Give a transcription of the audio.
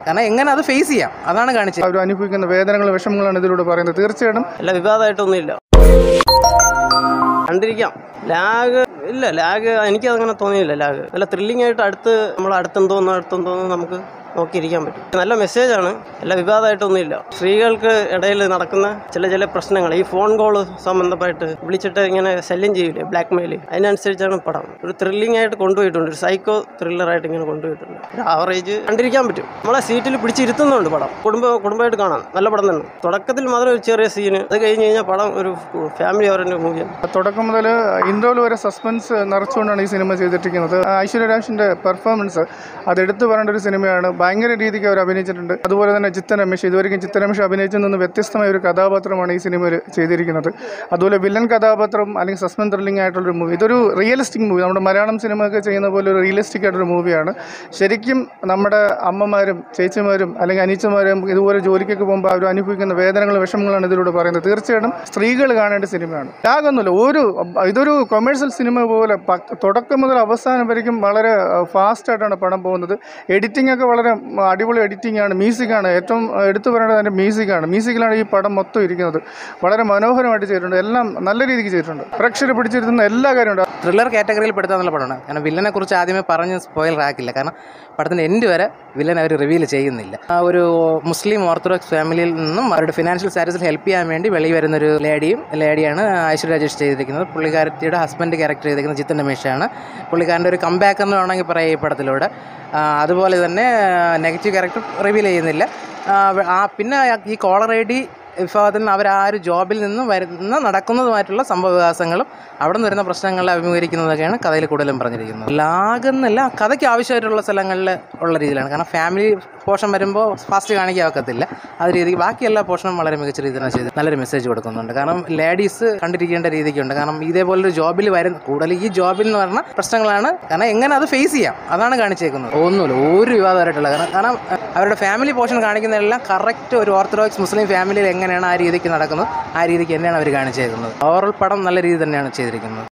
കാരണം എങ്ങനെ അത് ഫേസ് ചെയ്യാം അതാണ് കാണിച്ചത് അവർ അനുഭവിക്കുന്ന വേദനകളും വിഷമങ്ങളാണ് ഇതിലൂടെ പറയുന്നത് തീർച്ചയായിട്ടും അല്ല വിവാദമായിട്ടൊന്നുമില്ല കണ്ടിരിക്കാം ലാഗ് ഇല്ല ലാഗ് എനിക്ക് അങ്ങനെ തോന്നിയില്ല ലാഗ് നല്ല ത്രില്ലിംഗ് ആയിട്ട് അടുത്ത് നമ്മൾ അടുത്തെന്തോന്ന് അടുത്തെന്തോന്ന് നമുക്ക് നോക്കിയിരിക്കാൻ പറ്റും നല്ല മെസ്സേജാണ് അല്ല വിവാദമായിട്ടൊന്നുമില്ല സ്ത്രീകൾക്ക് ഇടയിൽ നടക്കുന്ന ചില ചില പ്രശ്നങ്ങൾ ഈ ഫോൺ കോൾ സംബന്ധമായിട്ട് വിളിച്ചിട്ട് ഇങ്ങനെ ശല്യം ചെയ്യില്ലേ ബ്ലാക്ക് മെയിൽ അതിനനുസരിച്ചാണ് പടം ഒരു ത്രില്ലിംഗ് ആയിട്ട് കൊണ്ടുപോയിട്ടുണ്ട് ഒരു സൈക്കോ ത്രില്ലറായിട്ട് ഇങ്ങനെ കൊണ്ടുപോയിട്ടുണ്ട് ഒരു ആവറേജ് കണ്ടിരിക്കാൻ പറ്റും നമ്മളെ സീറ്റിൽ പിടിച്ചിരുത്തുന്നുണ്ട് പടം കുടുംബ കുടുംബമായിട്ട് കാണാം നല്ല പടം തന്നെ തുടക്കത്തിൽ മാത്രം ഒരു ചെറിയ സീന് അത് കഴിഞ്ഞ് കഴിഞ്ഞാൽ പടം ഒരു ഫാമിലി ഓറിയൻറ്റ് മൂവിയാണ് തുടക്കം മുതൽ ഇൻട്രോയിൽ വരെ സസ്പെൻസ് നിറച്ചുകൊണ്ടാണ് ഈ സിനിമ ചെയ്തിരിക്കുന്നത് ഐശ്വര്യ രാജിൻ്റെ പെർഫോമൻസ് അത് എടുത്തു പറയേണ്ട ഒരു സിനിമയാണ് ഭയങ്കര രീതിക്ക് അവർ അഭിനയിച്ചിട്ടുണ്ട് അതുപോലെ തന്നെ ചിത്തൻ രമേശ് ഇതുവരെയും ചിത്തൻ രമേശ് അഭിനയിച്ചതിൽ നിന്ന് വ്യത്യസ്തമായ ഒരു കഥാപാത്രമാണ് ഈ സിനിമയിൽ ചെയ്തിരിക്കുന്നത് അതുപോലെ വില്ലൻ കഥാപാത്രം അല്ലെങ്കിൽ സസ്പെൻസ് ത്രില്ലിംഗ് ആയിട്ടുള്ളൊരു മൂവി ഇതൊരു റിയലിസ്റ്റിക് മൂവി നമ്മുടെ മലയാളം സിനിമയൊക്കെ ചെയ്യുന്ന പോലെ ഒരു റിയലിസ്റ്റിക് ആയിട്ടൊരു മൂവിയാണ് ശരിക്കും നമ്മുടെ അമ്മമാരും ചേച്ചിമാരും അല്ലെങ്കിൽ അനിച്ചമാരും ഇതുപോലെ ജോലിക്കൊക്കെ പോകുമ്പോൾ അവർ അനുഭവിക്കുന്ന വേദനകളും വിഷമങ്ങളാണ് ഇതിലൂടെ പറയുന്നത് തീർച്ചയായിട്ടും സ്ത്രീകൾ കാണേണ്ട സിനിമയാണ് ലാഗൊന്നുമില്ല ഒരു ഇതൊരു കൊമേഴ്സ്യൽ സിനിമ പോലെ പ- തുടക്കം മുതൽ അവസാനം വരയ്ക്കും വളരെ ഫാസ്റ്റ് ആയിട്ടാണ് പടം പോകുന്നത് എഡിറ്റിംഗ് ഒക്കെ വളരെ ഉം, അടിപൊളി എഡിറ്റിംഗ് ആണ് മ്യൂസിക്കാണ് ഏറ്റവും ആ, എടുത്തു പറയേണ്ടത് അതിൻ്റെ മ്യൂസിക്കാണ് മ്യൂസിക്കിലാണ് ഈ പടം മൊത്തം ഇരിക്കുന്നത് വളരെ മനോഹരമായിട്ട് ചെയ്തിട്ടുണ്ട് എല്ലാം നല്ല രീതിക്ക് ചെയ്തിട്ടുണ്ട് പ്രേക്ഷകരെ പിടിച്ചിരുത്തുന്ന എല്ലാ കാര്യമുണ്ട് ത്രില്ലർ കാറ്റഗറിയിൽ പെടുത്താന്നുള്ള പടമാണ് കാരണം വില്ലനെ കുറിച്ച് ആദ്യമേ പറഞ്ഞ് സ്പോയിലർ ആക്കില്ല കാരണം പടത്തിൻ്റെ എൻഡ് വരെ വില്ലൻ അവർ റിവീൽ ചെയ്യുന്നില്ല ആ ഒരു മുസ്ലിം ഓർത്തഡോക്സ് ഫാമിലിയിൽ നിന്നും അവരുടെ ഫിനാൻഷ്യൽ സ്റ്റാറ്റസിൽ ഹെൽപ്പ് ചെയ്യാൻ വേണ്ടി വെളിയിൽ വരുന്ന ഒരു ലേഡിയും ലേഡിയാണ് ഐശ്വര്യ രാജേഷ് ചെയ്തിരിക്കുന്നത് പുള്ളിക്കാരത്തിയുടെ ഹസ്ബൻഡ് ക്യാരക്ടർ ചെയ്തിരിക്കുന്നത് ജിത്തൻ രമേശാണ് പുള്ളിക്കാരൻ്റെ ഒരു കംബാക്ക് എന്ന് വേണമെങ്കിൽ പറയാം ഈ പടത്തിലൂടെ ആ, അതുപോലെ തന്നെ നെഗറ്റീവ് ക്യാരക്ടർ റിവീൽ ചെയ്യുന്നില്ല ആ, വ- ആ പിന്നെ ഈ കോളർ ഐ ഡി വിഭാഗത്തിൽ നിന്ന് അവർ ആ ഒരു ജോബിൽ നിന്ന് വരുന്ന നടക്കുന്നതുമായിട്ടുള്ള സംഭവ വികാസങ്ങളും അവിടെ നിന്ന് വരുന്ന പ്രശ്നങ്ങളെ അഭിമുഖീകരിക്കുന്നതൊക്കെയാണ് കഥയിൽ കൂടുതലും പറഞ്ഞിരിക്കുന്നത് ലാഗെന്നല്ല കഥയ്ക്ക് ആവശ്യമായിട്ടുള്ള സ്ഥലങ്ങളിൽ ഉള്ള രീതിയിലാണ് കാരണം ഫാമിലി പോർഷൻ വരുമ്പോൾ ഫാസ്റ്റ് കാണിക്കാൻ ഒക്കത്തില്ല അത് രീതിക്ക് ബാക്കി എല്ലാ പോർഷനും വളരെ മികച്ച രീതിയിലാണ് ചെയ്ത് നല്ലൊരു മെസ്സേജ് കൊടുക്കുന്നുണ്ട് കാരണം ലേഡീസ് കണ്ടിരിക്കേണ്ട രീതിക്കുണ്ട് കാരണം ഇതേപോലൊരു ജോബിൽ വരുന്ന കൂടുതൽ ഈ ജോബിൽ എന്ന് പറഞ്ഞ പ്രശ്നങ്ങളാണ് കാരണം എങ്ങനെ അത് ഫേസ് ചെയ്യാം അതാണ് കാണിച്ചേക്കുന്നത് ഒന്നുമില്ല ഒരു വിവാദമായിട്ടുള്ള കാരണം കാരണം അവരുടെ ഫാമിലി പോർഷൻ കാണിക്കുന്നതെല്ലാം കറക്റ്റ് ഒരു ഓർത്തഡോക്സ് മുസ്ലിം ഫാമിലിയിൽ എങ്ങനെയാണ് ആ രീതിക്ക് നടക്കുന്നത് ആ രീതിക്ക് തന്നെയാണ് അവർ കാണിച്ചേക്കുന്നത് ഓവറോൾ പടം നല്ല രീതി തന്നെയാണ് ചെയ്തിരിക്കുന്നത്